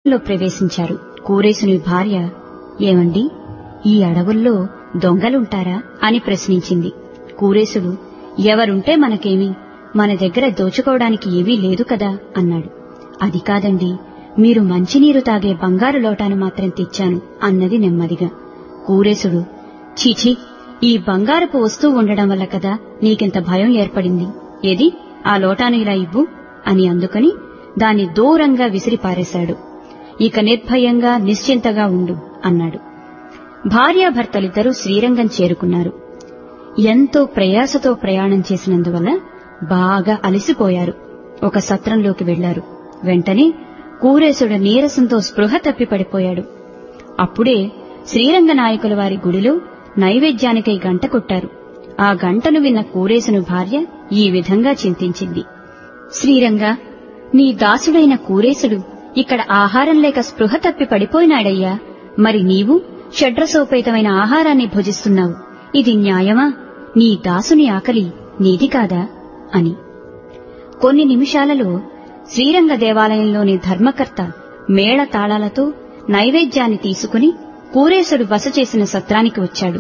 లో ప్రవేశించారు కూరేసుని భార్య ఏమండి ఈ అడవుల్లో దొంగలుంటారా అని ప్రశ్నించింది కూరేసుడు ఎవరుంటే మనకేమి మన దగ్గర దోచుకోవడానికి ఏమీ లేదు కదా అన్నాడు అది కాదండి మీరు మంచినీరు తాగే బంగారు లోటాను మాత్రం తెచ్చాను అన్నది నెమ్మదిగా కూరేసుడు చీచి ఈ బంగారపు వస్తువు ఉండడం వల్ల కదా నీకింత భయం ఏర్పడింది ఏది ఆ లోటాను ఇలా ఇవ్వు అని అందుకని దాన్ని దూరంగా విసిరి పారేశాడు ఇక నిర్భయంగా నిశ్చింతగా ఉండు అన్నాడు భార్యాభర్తలిద్దరూ శ్రీరంగం చేరుకున్నారు ఎంతో ప్రయాసతో ప్రయాణం చేసినందువల్ల బాగా అలసిపోయారు ఒక సత్రంలోకి వెళ్లారు వెంటనే కూరేసుడు నీరసంతో స్పృహ తప్పి పడిపోయాడు అప్పుడే శ్రీరంగ నాయకుల వారి గుడిలో నైవేద్యానికై గంట కొట్టారు ఆ గంటను విన్న కూరేసును భార్య ఈ విధంగా చింతించింది శ్రీరంగ నీ దాసుడైన కూరేసుడు ఇక్కడ ఆహారం లేక స్పృహ తప్పి పడిపోయినాడయ్యా మరి నీవు షడ్రసోపేతమైన ఆహారాన్ని భుజిస్తున్నావు ఇది న్యాయమా నీ దాసుని ఆకలి నీది కాదా అని కొన్ని నిమిషాలలో శ్రీరంగ దేవాలయంలోని ధర్మకర్త మేళ తాళాలతో నైవేద్యాన్ని తీసుకుని కూరేశుడు బస చేసిన సత్రానికి వచ్చాడు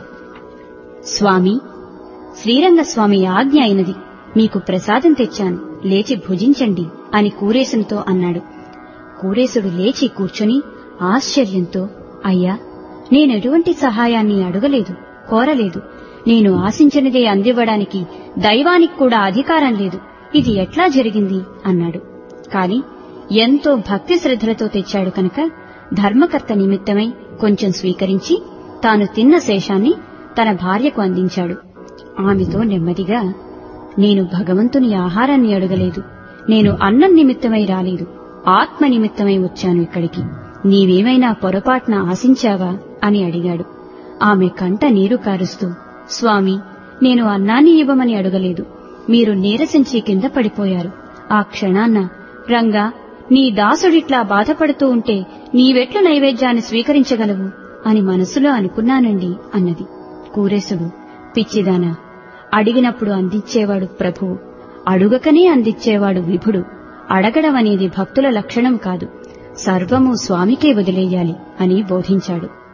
స్వామి శ్రీరంగ స్వామి ఆజ్ఞ అయినది మీకు ప్రసాదం తెచ్చాను లేచి భుజించండి అని కూరేశునితో అన్నాడు కూరేశుడు లేచి కూర్చొని ఆశ్చర్యంతో అయ్యా నేనెటువంటి సహాయాన్ని అడగలేదు కోరలేదు నేను ఆశించినదే అందివ్వడానికి దైవానికి కూడా అధికారం లేదు ఇది ఎట్లా జరిగింది అన్నాడు కాని ఎంతో భక్తి శ్రద్ధలతో తెచ్చాడు కనుక ధర్మకర్త నిమిత్తమై కొంచెం స్వీకరించి తాను తిన్న శేషాన్ని తన భార్యకు అందించాడు ఆమెతో నెమ్మదిగా నేను భగవంతుని ఆహారాన్ని అడగలేదు నేను అన్నం నిమిత్తమై రాలేదు ఆత్మ నిమిత్తమై వచ్చాను ఇక్కడికి నీవేమైనా పొరపాటున ఆశించావా అని అడిగాడు ఆమె కంట నీరు కారుస్తూ స్వామి నేను అన్నాన్ని ఇవ్వమని అడగలేదు మీరు నీరసించి కింద పడిపోయారు ఆ క్షణాన్న రంగా నీ దాసుడిట్లా బాధపడుతూ ఉంటే నీవెట్లు నైవేద్యాన్ని స్వీకరించగలవు అని మనసులో అనుకున్నానండి అన్నది కూరేశుడు పిచ్చిదానా అడిగినప్పుడు అందించేవాడు ప్రభువు అడుగకనే అందించేవాడు విభుడు అడగడం అనేది భక్తుల లక్షణం కాదు సర్వము స్వామికే వదిలేయాలి అని బోధించాడు